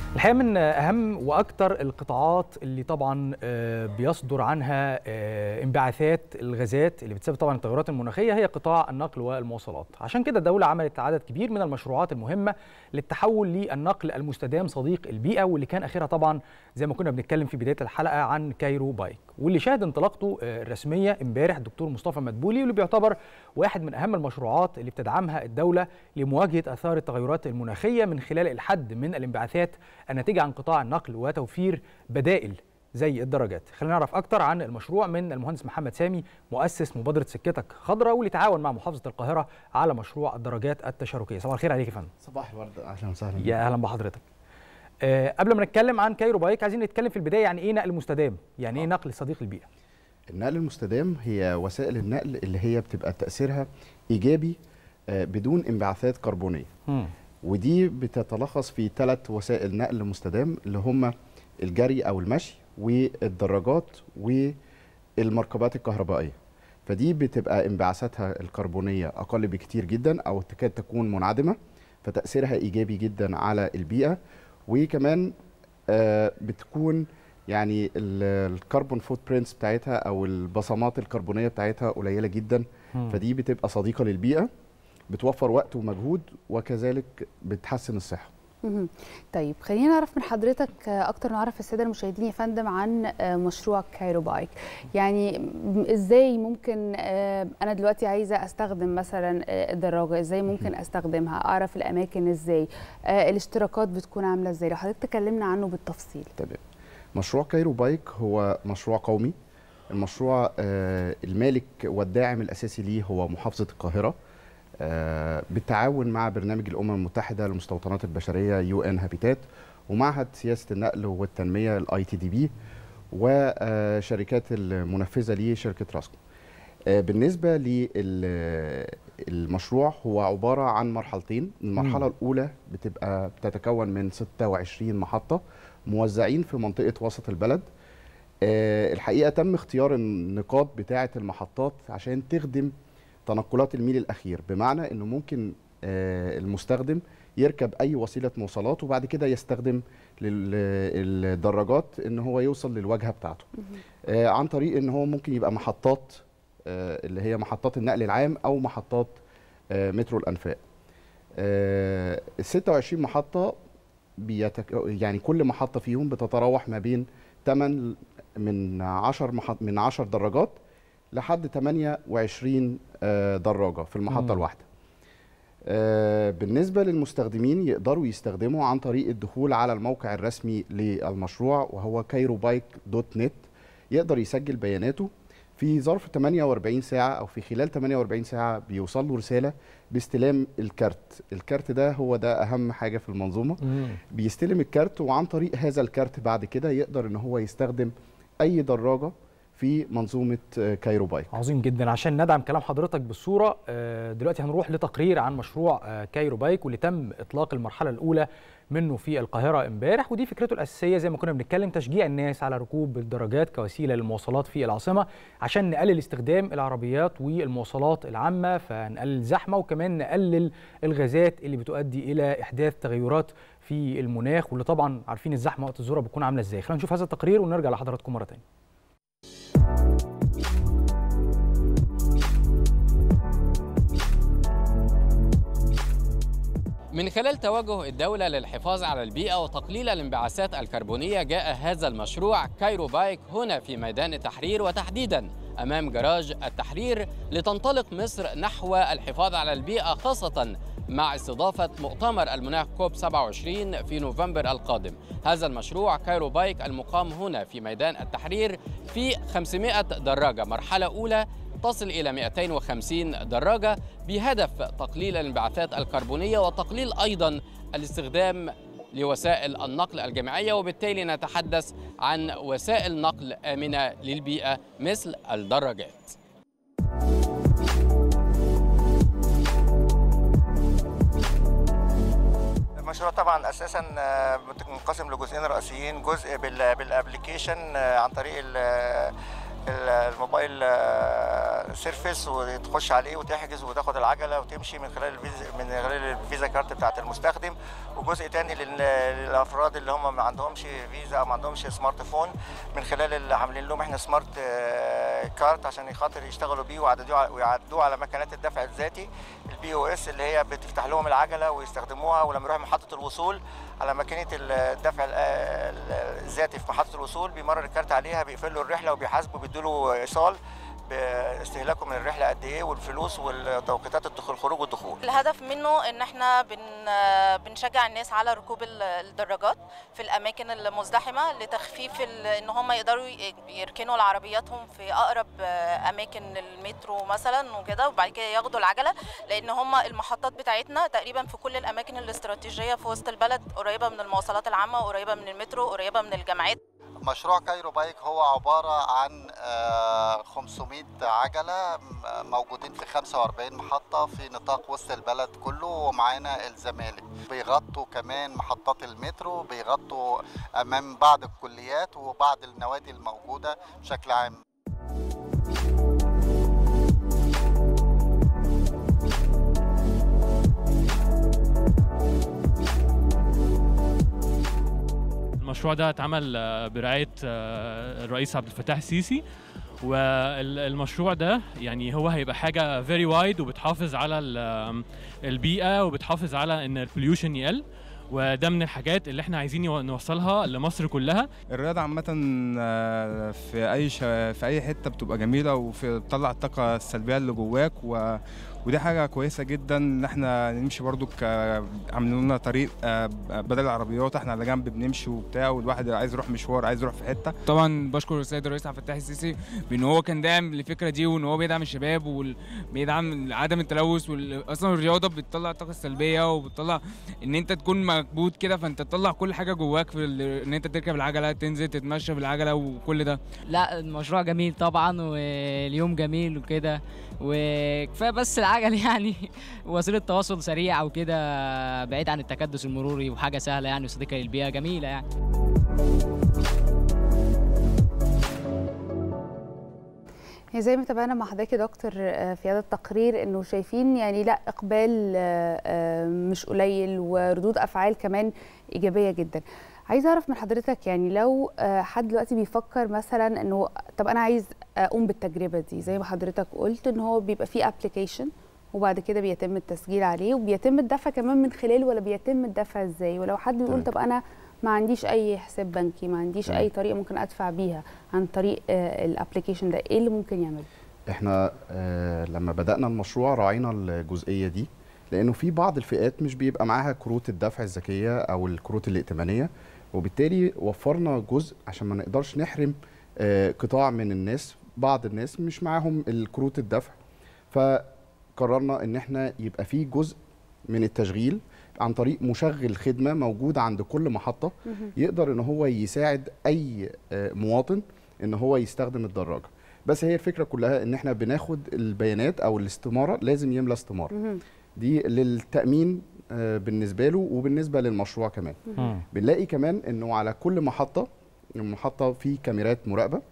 الحقيقه من اهم واكثر القطاعات اللي طبعا بيصدر عنها انبعاثات الغازات اللي بتسبب طبعا التغيرات المناخيه هي قطاع النقل والمواصلات عشان كده الدوله عملت عدد كبير من المشروعات المهمه للتحول للنقل المستدام صديق البيئه واللي كان اخرها طبعا زي ما كنا بنتكلم في بدايه الحلقه عن كايرو بايك واللي شهد انطلاقته الرسميه امبارح الدكتور مصطفى مدبولي واللي بيعتبر واحد من اهم المشروعات اللي بتدعمها الدوله لمواجهه اثار التغيرات المناخيه من خلال الحد من الانبعاثات الناتجه عن قطاع النقل وتوفير بدائل زي الدراجات خلينا نعرف اكتر عن المشروع من المهندس محمد سامي مؤسس مبادره سكتك خضراء واللي تعاون مع محافظه القاهره على مشروع الدراجات التشاركيه صباح الخير عليك يا فندم صباح الورد اهلا وسهلا يا اهلا بحضرتك أه قبل ما نتكلم عن كايرو بايك عايزين نتكلم في البدايه يعني ايه نقل مستدام يعني ايه نقل صديق البيئه النقل المستدام هي وسائل النقل اللي هي بتبقى تاثيرها ايجابي بدون انبعاثات كربونيه م. ودي بتتلخص في ثلاث وسائل نقل مستدام اللي هم الجري او المشي والدراجات والمركبات الكهربائيه فدي بتبقى انبعاثاتها الكربونيه اقل بكتير جدا او تكاد تكون منعدمه فتاثيرها ايجابي جدا على البيئه وكمان آه بتكون يعني الكربون فوت برينتس بتاعتها او البصمات الكربونيه بتاعتها قليله جدا م. فدي بتبقى صديقه للبيئه بتوفر وقت ومجهود وكذلك بتحسن الصحه طيب خلينا نعرف من حضرتك اكتر نعرف الساده المشاهدين يا فندم عن مشروع كايرو بايك يعني ازاي ممكن انا دلوقتي عايزه استخدم مثلا الدراجه ازاي ممكن استخدمها اعرف الاماكن ازاي الاشتراكات بتكون عامله ازاي لو حضرتك تكلمنا عنه بالتفصيل تمام مشروع كايرو بايك هو مشروع قومي المشروع المالك والداعم الاساسي ليه هو محافظه القاهره بالتعاون مع برنامج الامم المتحده للمستوطنات البشريه يو ان هابيتات ومعهد سياسه النقل والتنميه الاي تي دي بي وشركات المنفذه ليه شركه راسكو بالنسبه للمشروع هو عباره عن مرحلتين المرحله م. الاولى بتبقى بتتكون من 26 محطه موزعين في منطقه وسط البلد الحقيقه تم اختيار النقاط بتاعه المحطات عشان تخدم تنقلات الميل الاخير بمعنى انه ممكن المستخدم يركب اي وسيله مواصلات وبعد كده يستخدم الدراجات ان هو يوصل للواجهه بتاعته عن طريق ان هو ممكن يبقى محطات اللي هي محطات النقل العام او محطات مترو الانفاق ال 26 محطه بيتك... يعني كل محطه فيهم بتتراوح ما بين 8 من 10 محط... من 10 دراجات لحد 28 دراجه في المحطه مم. الواحده بالنسبه للمستخدمين يقدروا يستخدموا عن طريق الدخول على الموقع الرسمي للمشروع وهو كايرو بايك دوت نت يقدر يسجل بياناته في ظرف 48 ساعه او في خلال 48 ساعه بيوصل له رساله باستلام الكارت الكارت ده هو ده اهم حاجه في المنظومه مم. بيستلم الكارت وعن طريق هذا الكارت بعد كده يقدر ان هو يستخدم اي دراجه في منظومه كايرو بايك عظيم جدا عشان ندعم كلام حضرتك بالصوره دلوقتي هنروح لتقرير عن مشروع كايرو بايك واللي تم اطلاق المرحله الاولى منه في القاهره امبارح ودي فكرته الاساسيه زي ما كنا بنتكلم تشجيع الناس على ركوب الدراجات كوسيله للمواصلات في العاصمه عشان نقلل استخدام العربيات والمواصلات العامه فنقلل الزحمه وكمان نقلل الغازات اللي بتؤدي الى احداث تغيرات في المناخ واللي طبعا عارفين الزحمه وقت الذروه بتكون عامله ازاي خلينا نشوف هذا التقرير ونرجع لحضراتكم مره ثانيه من خلال توجه الدولة للحفاظ على البيئة وتقليل الانبعاثات الكربونية جاء هذا المشروع كايرو بايك هنا في ميدان التحرير وتحديدا أمام جراج التحرير لتنطلق مصر نحو الحفاظ على البيئة خاصة مع استضافة مؤتمر المناخ كوب 27 في نوفمبر القادم هذا المشروع كايرو بايك المقام هنا في ميدان التحرير في 500 دراجة مرحلة أولى تصل إلى 250 دراجة بهدف تقليل الانبعاثات الكربونية وتقليل أيضا الاستخدام لوسائل النقل الجماعية وبالتالي نتحدث عن وسائل نقل آمنة للبيئة مثل الدراجات المشروع طبعا اساسا منقسم لجزئين رئيسيين جزء بالابلكيشن عن طريق الموبايل سيرفيس وتخش عليه وتحجز وتاخد العجله وتمشي من خلال الفيزا من خلال الفيزا كارت بتاعت المستخدم وجزء تاني للافراد اللي هم ما عندهمش فيزا او ما عندهمش سمارت فون من خلال اللي عاملين لهم احنا سمارت كارت عشان خاطر يشتغلوا بيه ويعدوه على مكانات الدفع الذاتي البي او اس اللي هي بتفتح لهم العجله ويستخدموها ولما يروحوا محطه الوصول على ماكينه الدفع الذاتي في محطه الوصول بيمرر الكارت عليها بيقفل له الرحله وبيحاسبه بيدوا له ايصال باستهلاكه من الرحله قد ايه والفلوس والتوقيتات الدخول الخروج والدخول الهدف منه ان احنا بن بنشجع الناس على ركوب الدراجات في الاماكن المزدحمه لتخفيف ان هم يقدروا يركنوا عربياتهم في اقرب اماكن المترو مثلا وكده وبعد كده ياخدوا العجله لان هم المحطات بتاعتنا تقريبا في كل الاماكن الاستراتيجيه في وسط البلد قريبه من المواصلات العامه قريبه من المترو قريبه من الجامعات مشروع كايرو بايك هو عبارة عن 500 عجلة موجودين في 45 محطة في نطاق وسط البلد كله ومعانا الزمالك بيغطوا كمان محطات المترو بيغطوا أمام بعض الكليات وبعض النوادي الموجودة بشكل عام المشروع ده اتعمل برعايه الرئيس عبد الفتاح السيسي والمشروع ده يعني هو هيبقى حاجه فيري وايد وبتحافظ على البيئه وبتحافظ على ان البوليوشن يقل وده من الحاجات اللي احنا عايزين نوصلها لمصر كلها الرياضه عامه في اي ش... في اي حته بتبقى جميله وفي بتطلع الطاقه السلبيه اللي جواك و... ودي حاجه كويسه جدا ان احنا نمشي برضو ك... عاملين لنا طريق بدل العربيات احنا على جنب بنمشي وبتاع والواحد عايز يروح مشوار عايز يروح في حته طبعا بشكر السيد الرئيس عبد الفتاح السيسي بان هو كان داعم للفكره دي وان هو بيدعم الشباب وبيدعم عدم التلوث وال... اصلا الرياضه بتطلع الطاقه السلبيه وبتطلع ان انت تكون مكبوت كده فانت تطلع كل حاجه جواك في ال... ان انت تركب العجله تنزل تتمشى بالعجله وكل ده لا المشروع جميل طبعا واليوم جميل وكده وكفايه بس العجل يعني وسيله تواصل سريع او كده بعيد عن التكدس المروري وحاجه سهله يعني وصديقه للبيئه جميله يعني هي زي ما تابعنا مع حضرتك يا دكتور في هذا التقرير انه شايفين يعني لا اقبال مش قليل وردود افعال كمان ايجابيه جدا عايزه اعرف من حضرتك يعني لو حد دلوقتي بيفكر مثلا انه طب انا عايز اقوم بالتجربه دي زي ما حضرتك قلت ان هو بيبقى فيه ابلكيشن وبعد كده بيتم التسجيل عليه وبيتم الدفع كمان من خلاله ولا بيتم الدفع ازاي ولو حد بيقول طب انا ما عنديش اي حساب بنكي ما عنديش تمام. اي طريقه ممكن ادفع بيها عن طريق الابلكيشن ده ايه اللي ممكن يعمله احنا آه لما بدانا المشروع راعينا الجزئيه دي لانه في بعض الفئات مش بيبقى معاها كروت الدفع الذكيه او الكروت الائتمانيه وبالتالي وفرنا جزء عشان ما نقدرش نحرم آه قطاع من الناس بعض الناس مش معاهم الكروت الدفع فقررنا ان احنا يبقى في جزء من التشغيل عن طريق مشغل خدمه موجود عند كل محطه يقدر ان هو يساعد اي آه مواطن ان هو يستخدم الدراجه بس هي الفكره كلها ان احنا بناخد البيانات او الاستماره لازم يملى استماره دي للتامين بالنسبه له وبالنسبه للمشروع كمان بنلاقي كمان انه على كل محطه المحطه في كاميرات مراقبه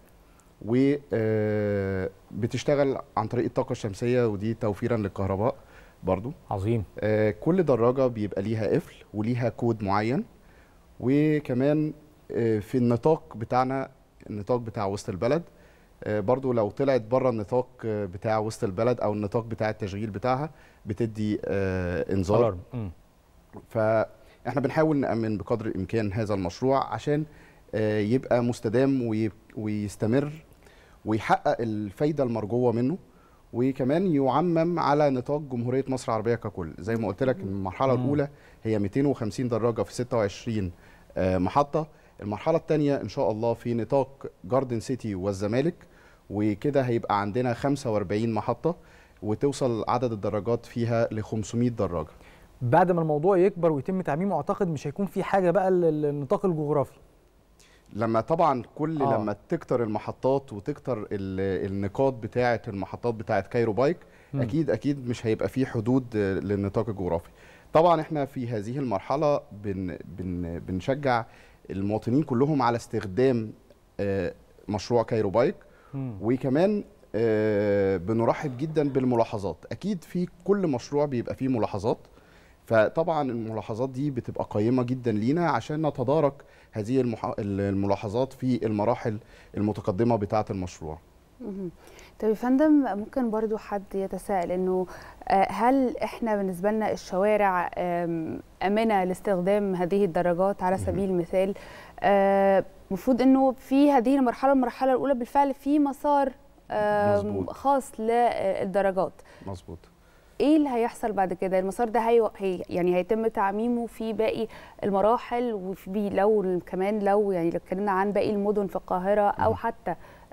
وبتشتغل عن طريق الطاقه الشمسيه ودي توفيرا للكهرباء برضو عظيم آه كل دراجه بيبقى ليها قفل وليها كود معين وكمان آه في النطاق بتاعنا النطاق بتاع وسط البلد آه برضو لو طلعت بره النطاق بتاع وسط البلد او النطاق بتاع التشغيل بتاعها بتدي انذار فاحنا بنحاول نامن بقدر الامكان هذا المشروع عشان يبقى مستدام ويستمر ويحقق الفايده المرجوه منه وكمان يعمم على نطاق جمهوريه مصر العربيه ككل زي ما قلت لك المرحله الاولى هي 250 دراجه في 26 محطه المرحله الثانيه ان شاء الله في نطاق جاردن سيتي والزمالك وكده هيبقى عندنا 45 محطه وتوصل عدد الدراجات فيها ل 500 دراجه بعد ما الموضوع يكبر ويتم تعميمه اعتقد مش هيكون في حاجه بقى للنطاق الجغرافي لما طبعا كل آه. لما تكتر المحطات وتكتر النقاط بتاعه المحطات بتاعه كايرو بايك م. اكيد اكيد مش هيبقى في حدود للنطاق الجغرافي طبعا احنا في هذه المرحله بن بن بنشجع المواطنين كلهم على استخدام مشروع كايرو بايك مم. وكمان آه، بنرحب جدا بالملاحظات اكيد في كل مشروع بيبقى فيه ملاحظات فطبعا الملاحظات دي بتبقى قيمه جدا لينا عشان نتدارك هذه المح- الملاحظات في المراحل المتقدمه بتاعه المشروع مهم. طب يا فندم ممكن برضو حد يتساءل انه آه، هل احنا بالنسبه لنا الشوارع آم، امنه لاستخدام هذه الدراجات على سبيل المثال آه، المفروض انه في هذه المرحله المرحله الاولى بالفعل في مسار آم، مظبوط. خاص للدراجات مظبوط ايه اللي هيحصل بعد كده المسار ده هي هي- يعني هيتم تعميمه في باقي المراحل وفي لو كمان لو يعني لو اتكلمنا عن باقي المدن في القاهره او حتى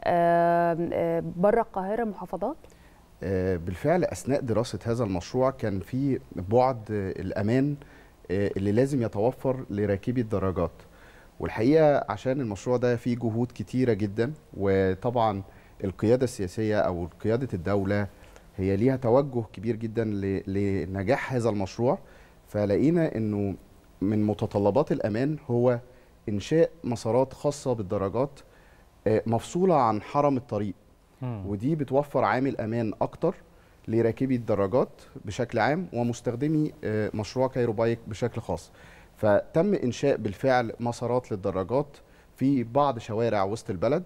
بره القاهره محافظات آه، بالفعل اثناء دراسه هذا المشروع كان في بعد آه، الامان آه، اللي لازم يتوفر لراكبي الدراجات والحقيقه عشان المشروع ده فيه جهود كتيره جدا وطبعا القياده السياسيه او قياده الدوله هي ليها توجه كبير جدا ل- لنجاح هذا المشروع فلقينا انه من متطلبات الامان هو انشاء مسارات خاصه بالدراجات آه، مفصوله عن حرم الطريق ودي بتوفر عامل امان اكتر لراكبي الدراجات بشكل عام ومستخدمي آه، مشروع كايرو بايك بشكل خاص فتم انشاء بالفعل مسارات للدراجات في بعض شوارع وسط البلد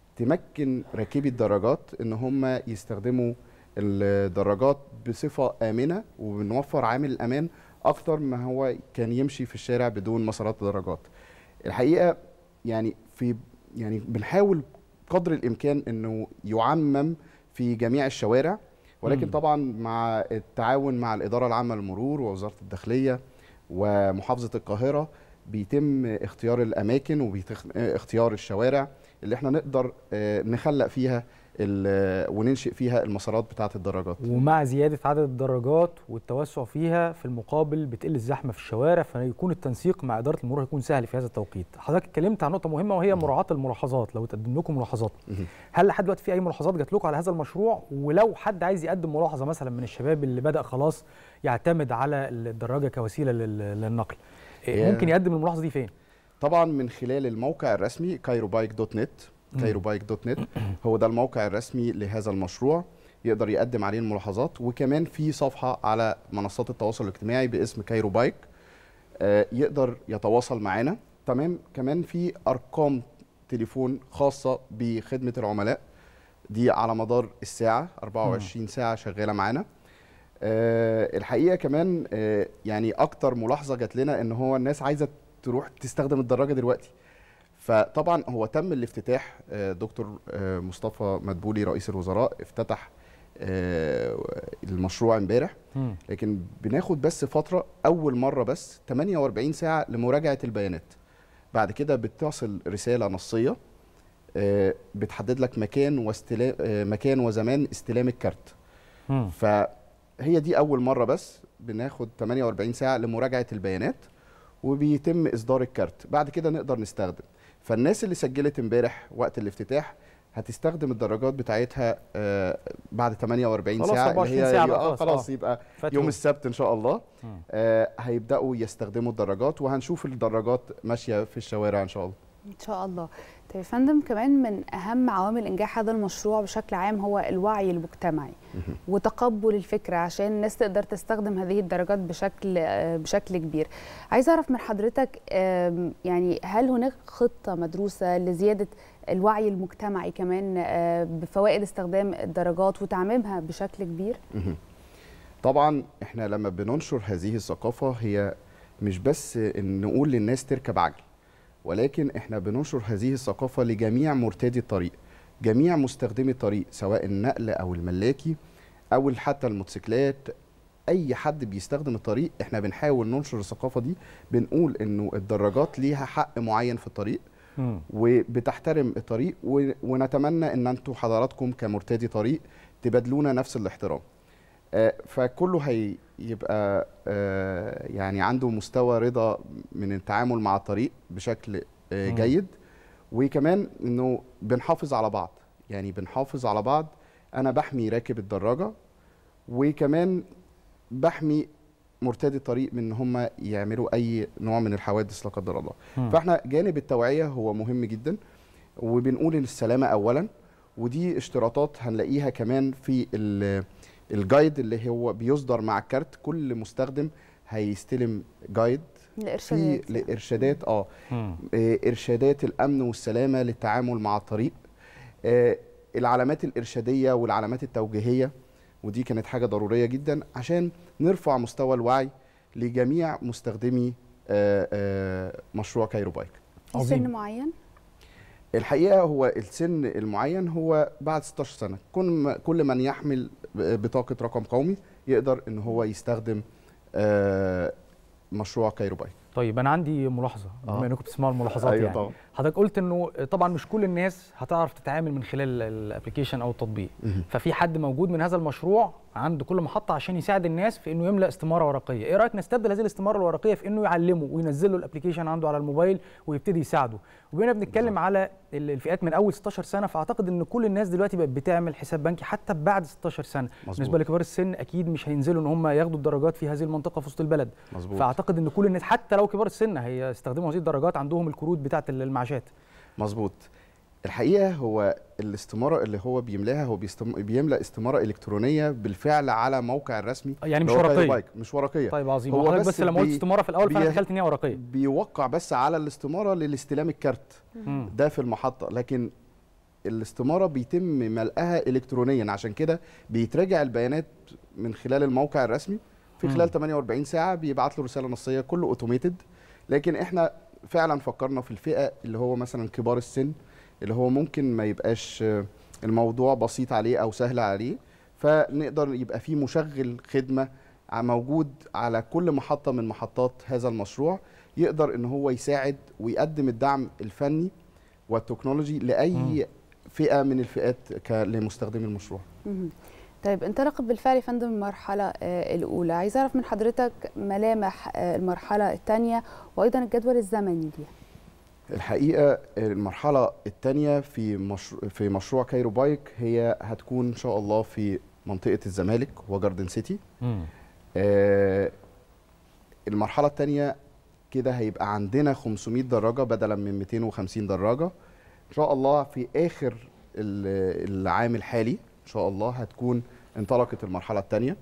تمكن راكبي الدراجات ان هم يستخدموا الدراجات بصفه امنه وبنوفر عامل الامان اكتر ما هو كان يمشي في الشارع بدون مسارات دراجات الحقيقه يعني في يعني بنحاول قدر الامكان انه يعمم في جميع الشوارع ولكن مم. طبعا مع التعاون مع الاداره العامه للمرور ووزاره الداخليه ومحافظه القاهره بيتم اختيار الاماكن واختيار الشوارع اللي احنا نقدر آه، نخلق فيها ال- وننشئ فيها المسارات بتاعه الدراجات ومع زياده عدد الدراجات والتوسع فيها في المقابل بتقل الزحمه في الشوارع فيكون التنسيق مع اداره المرور هيكون سهل في هذا التوقيت حضرتك اتكلمت عن نقطه مهمه وهي مراعاه الملاحظات لو تقدم لكم ملاحظات مهم. هل لحد دلوقتي في اي ملاحظات جات لكم على هذا المشروع ولو حد عايز يقدم ملاحظه مثلا من الشباب اللي بدا خلاص يعتمد على الدراجه كوسيله لل- للنقل إيه، هي- ممكن يقدم الملاحظه دي فين طبعا من خلال الموقع الرسمي كايروبايك دوت نت مم. كايروبايك دوت نت هو ده الموقع الرسمي لهذا المشروع يقدر يقدم عليه الملاحظات وكمان في صفحة على منصات التواصل الاجتماعي باسم كايروبايك آه، يقدر يتواصل معانا تمام كمان في أرقام تليفون خاصة بخدمة العملاء دي على مدار الساعة 24 ساعة شغالة معانا آه، الحقيقة كمان آه، يعني أكتر ملاحظة جات لنا إن هو الناس عايزة تروح تستخدم الدراجة دلوقتي فطبعا هو تم الافتتاح آه، دكتور آه، مصطفى مدبولي رئيس الوزراء افتتح آه، المشروع امبارح مم. لكن بناخد بس فترة أول مرة بس 48 ساعة لمراجعة البيانات بعد كده بتصل رسالة نصية آه، بتحدد لك مكان واستلام آه، مكان وزمان استلام الكارت مم. فهي دي أول مرة بس بناخد 48 ساعة لمراجعة البيانات وبيتم إصدار الكارت بعد كده نقدر نستخدم فالناس اللي سجلت امبارح وقت الافتتاح هتستخدم الدراجات بتاعتها آه، بعد 48 خلاص ساعة 24 ساعة بقى آه، خلاص، خلاص آه. يبقى فات يوم يوم. السبت إن شاء الله مم. آه، هيبدأوا يستخدموا الدراجات وهنشوف الدراجات ماشية في الشوارع إن شاء الله ان شاء الله طيب يا فندم كمان من اهم عوامل انجاح هذا المشروع بشكل عام هو الوعي المجتمعي وتقبل الفكره عشان الناس تقدر تستخدم هذه الدرجات بشكل آه، بشكل كبير عايزه اعرف من حضرتك آم، يعني هل هناك خطه مدروسه لزياده الوعي المجتمعي كمان آه، بفوائد استخدام الدرجات وتعميمها بشكل كبير مهم. طبعا احنا لما بننشر هذه الثقافة هي مش بس ان نقول للناس تركب عجل ولكن احنا بننشر هذه الثقافة لجميع مرتادي الطريق جميع مستخدمي الطريق سواء النقل او الملاكي او حتى الموتوسيكلات اي حد بيستخدم الطريق احنا بنحاول ننشر الثقافة دي بنقول انه الدراجات ليها حق معين في الطريق مم. وبتحترم الطريق و- ونتمنى ان انتوا حضراتكم كمرتدي طريق تبادلونا نفس الاحترام آه، فكله هيبقى آه، يعني عنده مستوى رضا من التعامل مع الطريق بشكل آه، مم. جيد وكمان انه بنحافظ على بعض يعني بنحافظ على بعض انا بحمي راكب الدراجه وكمان بحمي مرتدي الطريق من ان هم يعملوا اي نوع من الحوادث لا قدر الله مم. فاحنا جانب التوعيه هو مهم جدا وبنقول ان السلامه اولا ودي اشتراطات هنلاقيها كمان في ال- الجايد اللي هو بيصدر مع الكارت كل مستخدم هيستلم جايد في الارشادات يعني. لارشادات اه مم. آه، ارشادات الامن والسلامه للتعامل مع الطريق آه، العلامات الارشاديه والعلامات التوجيهيه ودي كانت حاجه ضروريه جدا عشان نرفع مستوى الوعي لجميع مستخدمي آه، آه، مشروع كايرو بايك في عظيم. سن معين الحقيقه هو السن المعين هو بعد 16 سنه كل ما كل من يحمل بطاقه رقم قومي يقدر ان هو يستخدم آه، مشروع كايرو بايك طيب انا عندي ملاحظه آه. بما انكم بتسمعوا الملاحظات أيوة يعني طبعا. حضرتك قلت انه طبعا مش كل الناس هتعرف تتعامل من خلال الابلكيشن او التطبيق مهم. ففي حد موجود من هذا المشروع عند كل محطه عشان يساعد الناس في انه يملا استماره ورقيه ايه رايك نستبدل هذه الاستماره الورقيه في انه يعلمه وينزل له الابلكيشن عنده على الموبايل ويبتدي يساعده وبما بنتكلم على ال- الفئات من اول 16 سنه فاعتقد ان كل الناس دلوقتي بقت بتعمل حساب بنكي حتى بعد 16 سنه مظبوط. بالنسبه لكبار السن اكيد مش هينزلوا ان هم ياخدوا الدرجات في هذه المنطقه في وسط البلد مظبوط. فاعتقد ان كل الناس حتى لو كبار السن هيستخدموا هذه الدرجات عندهم الكروت بتاعه المعاشات مظبوط الحقيقه هو الاستماره اللي هو بيملاها هو بيستم... بيملا استماره الكترونيه بالفعل على موقع الرسمي يعني مش اللي هو كايرو ورقيه بايك مش ورقيه طيب عظيم هو حضرتك بس بس لما قلت بي- استماره في الاول فانا بي- تخيلت ان هي ورقيه بيوقع بس على الاستماره للاستلام الكارت مم. ده في المحطه لكن الاستماره بيتم ملئها الكترونيا عشان كده بيتراجع البيانات من خلال الموقع الرسمي في مم. خلال 48 ساعه بيبعت له رساله نصيه كله اوتوميتد لكن احنا فعلا فكرنا في الفئه اللي هو مثلا كبار السن اللي هو ممكن ما يبقاش آه، الموضوع بسيط عليه او سهل عليه فنقدر يبقى في مشغل خدمه ع- موجود على كل محطه من محطات هذا المشروع يقدر ان هو يساعد ويقدم الدعم الفني والتكنولوجي لاي فئه من الفئات ك- لمستخدمي المشروع مهم. طيب انطلقت بالفعل يا فندم المرحلة آه، الأولى عايز أعرف من حضرتك ملامح آه، المرحلة الثانية وأيضا الجدول الزمني ليها الحقيقه المرحله الثانيه في مشروع في مشروع كايرو بايك هي هتكون ان شاء الله في منطقه الزمالك وجاردن سيتي آه، المرحله الثانيه كده هيبقى عندنا 500 دراجه بدلا من 250 دراجه ان شاء الله في اخر ال- العام الحالي ان شاء الله هتكون انطلقت المرحله الثانيه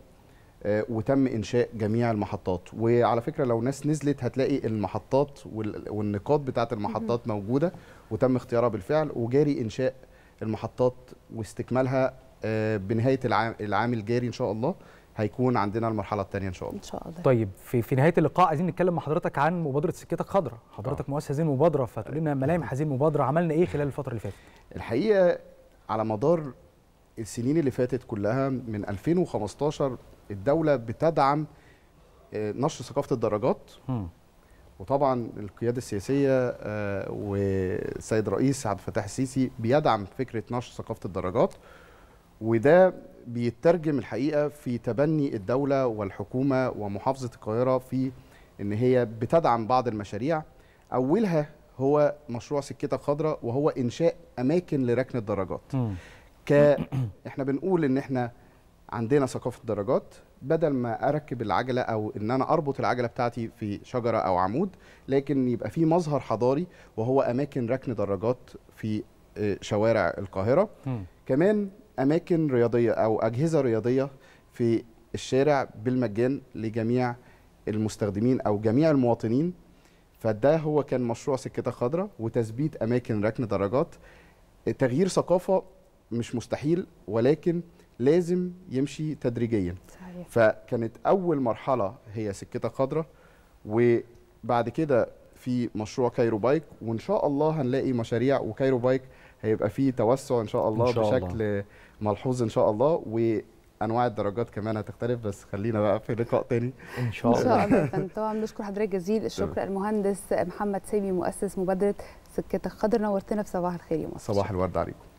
وتم انشاء جميع المحطات وعلى فكره لو ناس نزلت هتلاقي المحطات وال- والنقاط بتاعه المحطات موجوده وتم اختيارها بالفعل وجاري انشاء المحطات واستكمالها آه، بنهايه العام العام الجاري ان شاء الله هيكون عندنا المرحله الثانيه ان شاء الله إن شاء الله طيب في في نهايه اللقاء عايزين نتكلم مع حضرتك عن مبادره سكتك خضراء حضرتك مؤسس هذه المبادره فتقول لنا ملامح هذه المبادره عملنا ايه خلال الفتره اللي فاتت الحقيقه على مدار السنين اللي فاتت كلها من 2015 الدوله بتدعم آه، نشر ثقافه الدراجات مم. وطبعا القياده السياسيه آه، والسيد رئيس عبد الفتاح السيسي بيدعم فكره نشر ثقافه الدراجات وده بيترجم الحقيقه في تبني الدوله والحكومه ومحافظه القاهره في ان هي بتدعم بعض المشاريع اولها هو مشروع سكتك خضراء وهو انشاء اماكن لركن الدراجات مم. ك احنا بنقول ان احنا عندنا ثقافه درجات بدل ما اركب العجله او ان انا اربط العجله بتاعتي في شجره او عمود لكن يبقى في مظهر حضاري وهو اماكن ركن دراجات في آه، شوارع القاهره مم. كمان اماكن رياضيه او اجهزه رياضيه في الشارع بالمجان لجميع المستخدمين او جميع المواطنين فده هو كان مشروع سكتة خضراء وتثبيت اماكن ركن درجات تغيير ثقافه مش مستحيل ولكن لازم يمشي تدريجيا صحيح فكانت اول مرحله هي سكتة خضراء وبعد كده في مشروع كايرو بايك وان شاء الله هنلاقي مشاريع وكايرو بايك هيبقى فيه توسع ان شاء الله إن شاء الله. بشكل ملحوظ ان شاء الله وانواع الدرجات كمان هتختلف بس خلينا بقى في لقاء تاني ان شاء ان الله شاء الله يا فندم. طبعا بنشكر حضرتك جزيل الشكر المهندس محمد سامي مؤسس مبادره سكتك خضر نورتنا في صباح الخير يا مصر صباح الورد عليكم